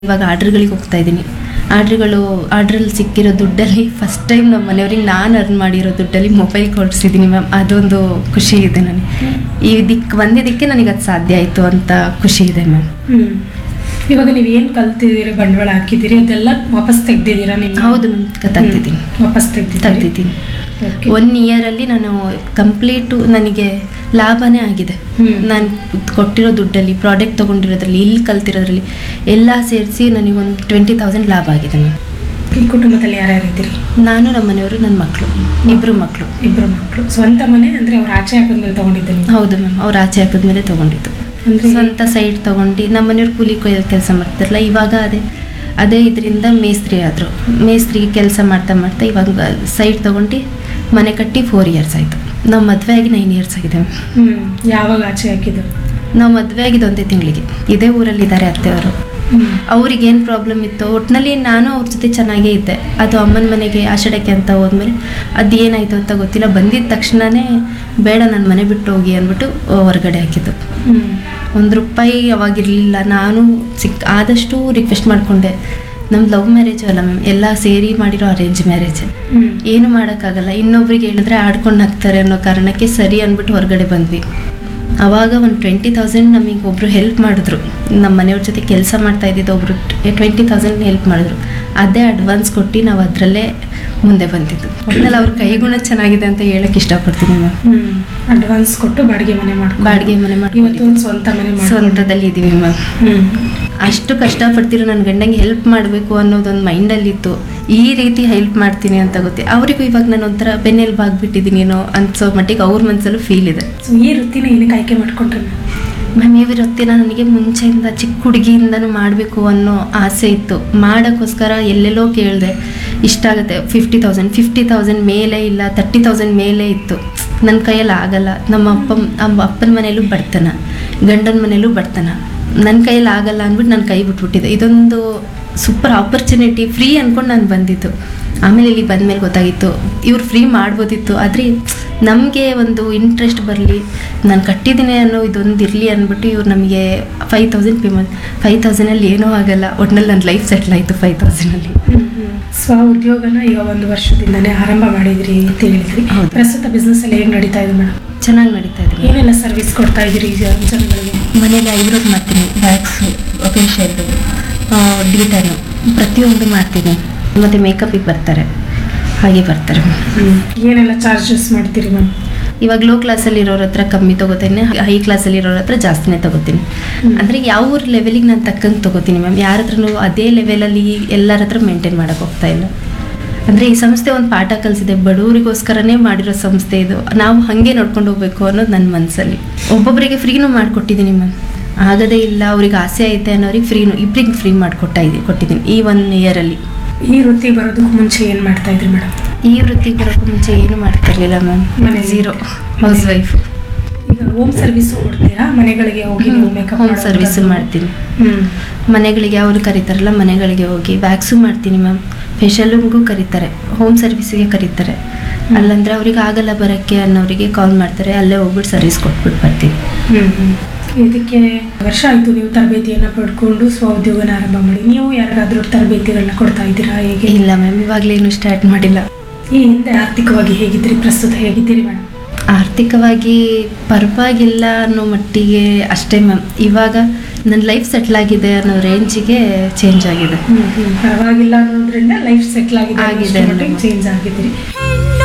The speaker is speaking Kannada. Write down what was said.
ಇವಾಗ ಆರ್ಡ್ರ್ಗಳಿಗೆ ಹೋಗ್ತಾ ಇದ್ದೀನಿ ಆರ್ಡ್ರ್ಗಳು ಆರ್ಡ್ರಲ್ಲಿ ಸಿಕ್ಕಿರೋ ದುಡ್ಡಲ್ಲಿ ಫಸ್ಟ್ ಟೈಮ್ ನಮ್ಮ ಮನೆಯವ್ರಿಗೆ ನಾನು ಅರ್ನ್ ಮಾಡಿರೋ ದುಡ್ಡಲ್ಲಿ ಮೊಬೈಲ್ ಕೊಡಿಸಿದ್ದೀನಿ ಮ್ಯಾಮ್ ಅದೊಂದು ಖುಷಿ ಇದೆ ನನಗೆ ಈ ದಿಕ್ ಬಂದಿದ್ದಕ್ಕೆ ನನಗೆ ಅದು ಸಾಧ್ಯ ಆಯಿತು ಅಂತ ಖುಷಿ ಇದೆ ಮ್ಯಾಮ್ ಹ್ಮ್ ಇವಾಗ ನೀವು ಏನು ಕಲ್ತಿದ್ದೀರಿ ಬಂಡವಾಳ ಹಾಕಿದ್ದೀರಿ ಅದೆಲ್ಲ ವಾಪಸ್ ತೆಗ್ದಿದ್ದೀರಾ ನೀವು ಹೌದು ಮ್ಯಾಮ್ ತೆಗ್ದಿದ್ದೀನಿ ವಾಪಸ್ ತೆಗ್ದಿದ್ದೀರಿ ತೆಗ್ದಿದ್ದೀನಿ Okay. ಒನ್ ಇಯರಲ್ಲಿ ನಾನು ಕಂಪ್ಲೀಟು ನನಗೆ ಲಾಭನೇ ಆಗಿದೆ ಹ್ಮ್. ನಾನು ಕೊಟ್ಟಿರೋ ದುಡ್ಡಲ್ಲಿ ಪ್ರಾಡಕ್ಟ್ ತೊಗೊಂಡಿರೋದ್ರಲ್ಲಿ ಇಲ್ಲಿ ಕಲ್ತಿರೋದ್ರಲ್ಲಿ ಎಲ್ಲ ಸೇರಿಸಿ ನನಗೊಂದು ಟ್ವೆಂಟಿ ತೌಸಂಡ್ ಲಾಭ ಆಗಿದೆ ಮ್ಯಾಮ್ ಈ ಕುಟುಂಬದಲ್ಲಿ ಯಾರ್ಯಾರು ಇದ್ದೀರಿ ನಾನು ನಮ್ಮ ಮನೆಯವರು ನನ್ನ ಮಕ್ಕಳು ಇಬ್ಬರು ಮಕ್ಕಳು ಇಬ್ಬರು ಮಕ್ಕಳು ಸ್ವಂತ ಮನೆ ಅಂದ್ರೆ ಅವ್ರು ಆಚೆ ಹಾಕಿದ್ಮೇಲೆ ತಗೊಂಡಿದ್ದೆ ನೀವು ಹೌದು ಮ್ಯಾಮ್ ಅವ್ರು ಆಚೆ ಹಾಕಿದ್ಮೇಲೆ ತೊಗೊಂಡಿದ್ದು ಅಂದ್ರೆ ಸ್ವಂತ ಸೈಡ್ ತೊಗೊಂಡು ನಮ್ಮ ಮನೆಯವ್ರು ಕೂಲಿ ಕೆಲಸ ಮಾಡ್ತಿರಲ್ಲ ಇವಾಗ ಅದೇ ಅದೇ ಇದರಿಂದ ಮೇಸ್ತ್ರಿ ಆದರು ಮೇಸ್ತ್ರಿಗೆ ಕೆಲಸ ಮಾಡ್ತಾ ಮಾಡ್ತಾ ಇವಾಗ ಸೈಡ್ ತೊಗೊಂಡು ಮನೆ ಕಟ್ಟಿ ಫೋರ್ ಇಯರ್ಸ್ ಆಯಿತು ನಾವು ಮದುವೆ ಆಗಿ ನೈನ್ ಇಯರ್ಸ್ ಆಗಿದೆ ಮ್ಯಾಮ್ ಹ್ಮ್ ಯಾವಾಗ ಆಚೆ ಹಾಕಿದ್ದು ನಾವು ಮದುವೆ ಆಗಿದ್ದು ಒಂದೇ ತಿಂಗಳಿಗೆ ಇದೇ ಊರಲ್ಲಿದ್ದಾರೆ ಅತ್ತೆಯವರು ಹ್ಮ್ ಅವ್ರಿಗೆ ಏನು ಪ್ರಾಬ್ಲಮ್ ಇತ್ತು ಒಟ್ಟಿನಲ್ಲಿ ನಾನು ಅವ್ರ ಜೊತೆ ಚೆನ್ನಾಗೇ ಇದ್ದೆ ಅದು ಅಮ್ಮನ ಮನೆಗೆ ಆಷಾಢಕ್ಕೆ ಅಂತ ಹೋದ್ಮೇಲೆ ಅದು ಏನಾಯಿತು ಅಂತ ಗೊತ್ತಿಲ್ಲ ಬಂದಿದ್ದ ತಕ್ಷಣವೇ ಬೇಡ ನನ್ನ ಮನೆ ಬಿಟ್ಟು ಹೋಗಿ ಅಂದ್ಬಿಟ್ಟು ಹೊರಗಡೆ ಹಾಕಿದ್ದು ಹ್ಮ್ ಒಂದು ರೂಪಾಯಿ ಅವಾಗಿರಲಿಲ್ಲ ನಾನು ಸಿಕ್ ಆದಷ್ಟು ರಿಕ್ವೆಸ್ಟ್ ಮಾಡಿಕೊಂಡೆ ನಮ್ಮ ಲವ್ ಮ್ಯಾರೇಜ್ ಅಲ್ಲ ಮ್ಯಾಮ್ ಎಲ್ಲ ಸೇರಿ ಮಾಡಿರೋ ಅರೇಂಜ್ ಮ್ಯಾರೇಜ್ ಹ್ಮ್ ಏನು ಮಾಡೋಕ್ಕಾಗಲ್ಲ ಇನ್ನೊಬ್ರಿಗೆ ಹೇಳಿದ್ರೆ ಆಡ್ಕೊಂಡು ಹಾಕ್ತಾರೆ ಅನ್ನೋ ಕಾರಣಕ್ಕೆ ಸರಿ ಅಂದ್ಬಿಟ್ಟು ಹೊರಗಡೆ ಬಂದ್ವಿ ಆವಾಗ ಒಂದು ಟ್ವೆಂಟಿ ತೌಸಂಡ್ ನಮಗೆ ಒಬ್ಬರು ಹೆಲ್ಪ್ ಮಾಡಿದ್ರು ನಮ್ಮ ಮನೆಯವ್ರ ಜೊತೆ ಕೆಲಸ ಮಾಡ್ತಾ ಇದ್ದಿದ್ದು ಒಬ್ಬರು ಟ್ವೆಂಟಿ ತೌಸಂಡ್ ಹೆಲ್ಪ್ ಮಾಡಿದ್ರು ಅದೇ ಅಡ್ವಾನ್ಸ್ ಕೊಟ್ಟು ನಾವು ಅದರಲ್ಲೇ ಮುಂದೆ ಬಂದಿದ್ದು ಒಟ್ನಲ್ಲಿ ಅವ್ರ ಕೈಗುಣ ಚೆನ್ನಾಗಿದೆ ಅಂತ ಹೇಳಕ್ಕೆ ಇಷ್ಟಪಡ್ತೀನಿ ಮ್ಯಾಮ್ ಹ್ಮ್ ಅಡ್ವಾನ್ಸ್ ಕೊಟ್ಟು ಬಾಡಿಗೆ ಮನೆ ಮಾಡ್ಕೊಂಡು ಬಾಡಿಗೆ ಮನೆ ಇವತ್ತು ಮಾಡ್ಕೊಂಡು ಒಂದು ಸ್ವಂತ ಮನೆ ಮಾಡ್ಕೊಂಡು ಸ್ವಂತದಲ್ಲಿ ಇದ್ದೀವಿ ಮ್ಯಾಮ್ ಹ್ಮ್ ಅಷ್ಟು ಕಷ್ಟಪಡ್ತಿರೋ ನನ್ನ ಗಂಡಂಗೆ ಹೆಲ್ಪ್ ಮಾಡಬೇಕು ಅನ್ನೋದೊಂದು ಮೈಂಡಲ್ಲಿತ್ತು ಈ ರೀತಿ ಹೆಲ್ಪ್ ಮಾಡ್ತೀನಿ ಅಂತ ಗೊತ್ತಿ ಅವರಿಗೂ ಇವಾಗ ನಾನು ಒಂಥರ ಬೆನ್ನೆಲ್ಬು ಆಗ್ಬಿಟ್ಟಿದ್ದೀನೇನೋ ಅನ್ಸೋ ಮಟ್ಟಿಗೆ ಅವ್ರ ಮನಸ್ಸಲ್ಲೂ ಫೀಲ್ ಇದೆ ಸೊ ಈ ವೃತ್ತಿನ ಏನಕ್ಕೆ ಆಯ್ಕೆ ಮಾಡ್ಕೊಂಡ್ರೆ ಮ್ಯಾಮ್ ಈ ವೃತ್ತಿನ ನನಗೆ ಮುಂಚೆಯಿಂದ ಚಿಕ್ಕ ಹುಡುಗಿಯಿಂದನೂ ಮಾಡಬೇಕು ಅನ್ನೋ ಆಸೆ ಇತ್ತು ಮಾಡೋಕ್ಕೋಸ್ಕರ ಎಲ್ಲೆಲ್ಲೋ ಕೇಳಿದೆ ಇಷ್ಟ ಆಗುತ್ತೆ ಫಿಫ್ಟಿ ತೌಸಂಡ್ ಫಿಫ್ಟಿ ತೌಸಂಡ್ ಮೇಲೆ ಇಲ್ಲ ತರ್ಟಿ ತೌಸಂಡ್ ಮೇಲೆ ಇತ್ತು ನನ್ನ ಕೈಯಲ್ಲಿ ಆಗಲ್ಲ ನಮ್ಮ ಅಪ್ಪ ನಮ್ಮ ಅಪ್ಪನ ಮನೇಲೂ ಬಡ್ತನ ಗಂಡನ ಮನೇಲೂ ಬಡ್ತನ ನನ್ನ ಕೈಯಲ್ಲಿ ಆಗಲ್ಲ ಅಂದ್ಬಿಟ್ಟು ನಾನು ಕೈ ಬಿಟ್ಬಿಟ್ಟಿದ್ದೆ ಇದೊಂದು ಸೂಪರ್ ಆಪರ್ಚುನಿಟಿ ಫ್ರೀ ಅಂದ್ಕೊಂಡು ನಾನು ಬಂದಿದ್ದು ಆಮೇಲೆ ಇಲ್ಲಿ ಬಂದಮೇಲೆ ಗೊತ್ತಾಗಿತ್ತು ಇವ್ರು ಫ್ರೀ ಮಾಡ್ಬೋದಿತ್ತು ಆದರೆ ನಮಗೆ ಒಂದು ಇಂಟ್ರೆಸ್ಟ್ ಬರಲಿ ನಾನು ಕಟ್ಟಿದ್ದೀನಿ ಅನ್ನೋ ಇದೊಂದು ಇರಲಿ ಅಂದ್ಬಿಟ್ಟು ಇವ್ರು ನಮಗೆ ಫೈವ್ ತೌಸಂಡ್ ಪೇಮೆಂಟ್ ಫೈವ್ ತೌಸಂಡಲ್ಲಿ ಏನೂ ಆಗಲ್ಲ ಒಟ್ನಲ್ಲಿ ನನ್ನ ಲೈಫ್ ಸೆಟ್ಲ್ ಆಯಿತು ಫೈವ್ ತೌಸಂಡಲ್ಲಿ ಸ್ವ ಉದ್ಯೋಗನ ಈಗ ಒಂದು ವರ್ಷದಿಂದನೇ ಆರಂಭ ಮಾಡಿದ್ರಿ ಅಂತ ಹೇಳಿದ್ರಿ ಹೌದು. ಪ್ರಸ್ತುತ ಬಿಸ್ನೆಸ್ ಎಲ್ಲ ಹೇಗೆ ನಡೀತಾ ಇದೆ ಮೇಡಮ್ ಚೆನ್ನಾಗಿ ನಡೀತಾ ಇದೆ ಏನೆಲ್ಲ ಸರ್ವಿಸ್ ಕೊಡ್ತಾ ಇದ್ದೀರಿ ಈಗ ಜನಗಳಿಗೆ ಮನೇಲಿ ಐಬ್ರೋಸ್ ಮಾಡ್ತೀನಿ ವ್ಯಾಕ್ಸು ಫೇಶಿಯಲ್ಲು ಡಿಟನು ಪ್ರತಿಯೊಂದು ಮಾಡ್ತೀನಿ ಮತ್ತು ಮೇಕಪ್ಪಿಗೆ ಬರ್ತಾರೆ ಹಾಗೆ ಬರ್ತಾರೆ ಏನೆಲ್ಲ ಚಾರ್ಜಸ್ ಮಾಡ್ತೀರಿ ಮ್ಯಾಮ್ ಇವಾಗ ಲೋ ಕ್ಲಾಸಲ್ಲಿ ಇರೋರ ಹತ್ರ ಕಮ್ಮಿ ತಗೋತೀನಿ ಹೈ ಕ್ಲಾಸಲ್ಲಿ ಇರೋರ ಹತ್ರ ಜಾಸ್ತಿನೇ ತಗೋತೀನಿ ಹ್ಮ್. ಅಂದರೆ ಯಾವ ಲೆವೆಲಿಗೆ ನಾನು ತಕ್ಕಂಗೆ ತಗೋತೀನಿ ಮ್ಯಾಮ್ ಯಾರ ಹತ್ರನೂ ಅದೇ ಲೆವೆಲಲ್ಲಿ ಎಲ್ಲರ ಹತ್ರ ಮೇಂಟೈನ್ ಮಾಡೋಕೆ ಹೋಗ್ತಾ ಇಲ್ಲ ಅಂದರೆ ಈ ಸಂಸ್ಥೆ ಒಂದು ಪಾಠ ಕಲಿಸಿದೆ ಬಡವರಿಗೋಸ್ಕರನೇ ಮಾಡಿರೋ ಸಂಸ್ಥೆ ಇದು ನಾವು ಹಾಗೆ ನೋಡ್ಕೊಂಡು ಹೋಗ್ಬೇಕು ಅನ್ನೋದು ನನ್ನ ಮನಸ್ಸಲ್ಲಿ ಒಬ್ಬೊಬ್ಬರಿಗೆ ಫ್ರೀನೂ ಮಾಡಿಕೊಟ್ಟಿದ್ದೀನಿ ಮ್ಯಾಮ್ ಆಗದೇ ಇಲ್ಲ ಅವ್ರಿಗೆ ಆಸೆ ಐತೆ ಅನ್ನೋರಿಗೆ ಫ್ರೀನು ಇಬ್ಬರಿಗೆ ಫ್ರೀ ಮಾಡಿಕೊಟ್ಟ ಇದ್ದೀನಿ ಕೊಟ್ಟಿದ್ದೀನಿ ಈ ಒನ್ ಇಯರಲ್ಲಿ ಈ ವೃತ್ತಿ ಬರೋದಕ್ಕೂ ಮುಂಚೆ ಏನು ಮಾಡ್ತಾ ಇದ್ರಿ ಮೇಡಮ್ ಈ ವೃತ್ತಿಗೆ ಬರೋಕ್ಕೂ ಮುಂಚೆ ಏನು ಮಾಡ್ತಿರ್ಲಿಲ್ಲ ಮ್ಯಾಮ್ ಮನೇಲಿ? ಝೀರೋ ಹೌಸ್ ವೈಫ್ ಈಗ ಹೋಮ್ ಸರ್ವಿಸ್ ಕೊಡ್ತೀರಾ ಮನೆಗಳಿಗೆ ಹೋಗಿ ನೀವು ಮೇಕಪ್ ಹೋಮ್ ಸರ್ವಿಸ್ ಮಾಡ್ತೀನಿ ಹ್ಮ್ ಮನೆಗಳಿಗೆ ಅವರು ಕರೀತಾರಲ್ಲ ಮನೆಗಳಿಗೆ ಹೋಗಿ ವ್ಯಾಕ್ಸು ಮಾಡ್ತೀನಿ ಮ್ಯಾಮ್ ಫೇಶಿಯಲ್ಗೂ ಕರೀತಾರೆ ಹೋಮ್ ಸರ್ವಿಸಿಗೆ ಕರೀತಾರೆ ಅಲ್ಲಂದ್ರೆ ಅವ್ರಿಗೆ ಆಗಲ್ಲ ಬರೋಕ್ಕೆ ಅನ್ನೋರಿಗೆ ಕಾಲ್ ಮಾಡ್ತಾರೆ ಅಲ್ಲೇ ಹೋಗ್ಬಿಟ್ಟು ಸರ್ವಿಸ್ ಕೊಟ್ಬಿಟ್ಟು ಬರ್ತೀನಿ ಹ್ಮ್ ಹ್ಮ್. ಇದಕ್ಕೆ ವರ್ಷ ಆಯ್ತು ನೀವು ತರಬೇತಿಯನ್ನ ಪಡ್ಕೊಂಡು ಸ್ವ ಉದ್ಯೋಗನ ಆರಂಭ ಮಾಡಿ ನೀವು ಯಾರಿಗಾದ್ರೂ ತರಬೇತಿಗಳನ್ನ ಕೊಡ್ತಾ ಇದ್ದೀರಾ ಹೇಗೆ ಇಲ್ಲ ಮ್ಯಾಮ್ ಇವಾಗಲೇನು ಸ್ಟಾರ್ಟ್ ಮಾಡಿಲ್ಲ ಈ ಹಿಂದೆ ಆರ್ಥಿಕವಾಗಿ ಹೇಗಿದ್ದೀರಿ ಪ್ರಸ್ತುತ ಹೇಗಿದ್ದೀರಿ ಮೇಡಮ್ ಆರ್ಥಿಕವಾಗಿ ಪರವಾಗಿಲ್ಲ ಅನ್ನೋ ಮಟ್ಟಿಗೆ ಅಷ್ಟೇ ಮ್ಯಾಮ್ ಇವಾಗ ನನ್ನ ಲೈಫ್ ಸೆಟ್ಲ್ ಆಗಿದೆ ಅನ್ನೋ ರೇಂಜಿಗೆ ಚೇಂಜ್ ಆಗಿದೆ ಪರವಾಗಿಲ್ಲ ಅನ್ನೋದ್ರಿಂದ ಲೈಫ್ ಸೆಟ್ಲ್ ಆಗಿದೆ ಆಗಿದೆ ಚೇಂಜ್ ಆಗಿದ್ದೀರಿ